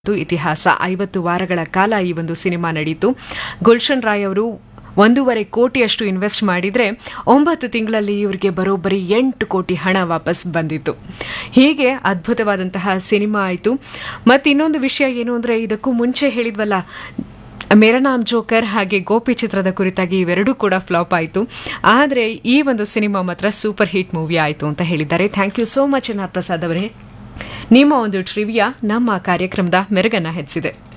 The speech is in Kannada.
ಇದು ಇತಿಹಾಸ ಐವತ್ತು ವಾರಗಳ ಕಾಲ ಈ ಒಂದು ಸಿನಿಮಾ ನಡೀತು ಗುಲ್ಶನ್ ರಾಯ್ ಅವರು ಒಂದೂವರೆ ಕೋಟಿಯಷ್ಟು ಇನ್ವೆಸ್ಟ್ ಮಾಡಿದ್ರೆ ಒಂಬತ್ತು ತಿಂಗಳಲ್ಲಿ ಇವರಿಗೆ ಬರೋಬ್ಬರಿ ಎಂಟು ಕೋಟಿ ಹಣ ವಾಪಸ್ ಬಂದಿತ್ತು ಹೀಗೆ ಅದ್ಭುತವಾದಂತಹ ಸಿನಿಮಾ ಆಯಿತು ಮತ್ತು ಇನ್ನೊಂದು ವಿಷಯ ಏನು ಅಂದರೆ ಇದಕ್ಕೂ ಮುಂಚೆ ಹೇಳಿದ್ವಲ್ಲ ಮೇರಾ ನಾಮ್ ಜೋಕರ್ ಹಾಗೆ ಗೋಪಿ ಚಿತ್ರದ ಕುರಿತಾಗಿ ಇವೆರಡೂ ಕೂಡ ಫ್ಲಾಪ್ ಆಯಿತು ಆದರೆ ಈ ಒಂದು ಸಿನಿಮಾ ಮಾತ್ರ ಸೂಪರ್ ಹಿಟ್ ಮೂವಿ ಆಯಿತು ಅಂತ ಹೇಳಿದ್ದಾರೆ thank you so much N R Prasad ಅವರೇ ನಿಮ್ಮ ಒಂದು ಟ್ರಿವಿಯಾ ನಮ್ಮ ಕಾರ್ಯಕ್ರಮದ ಮೆರುಗನ್ನ ಹೆಚ್ಚಿದೆ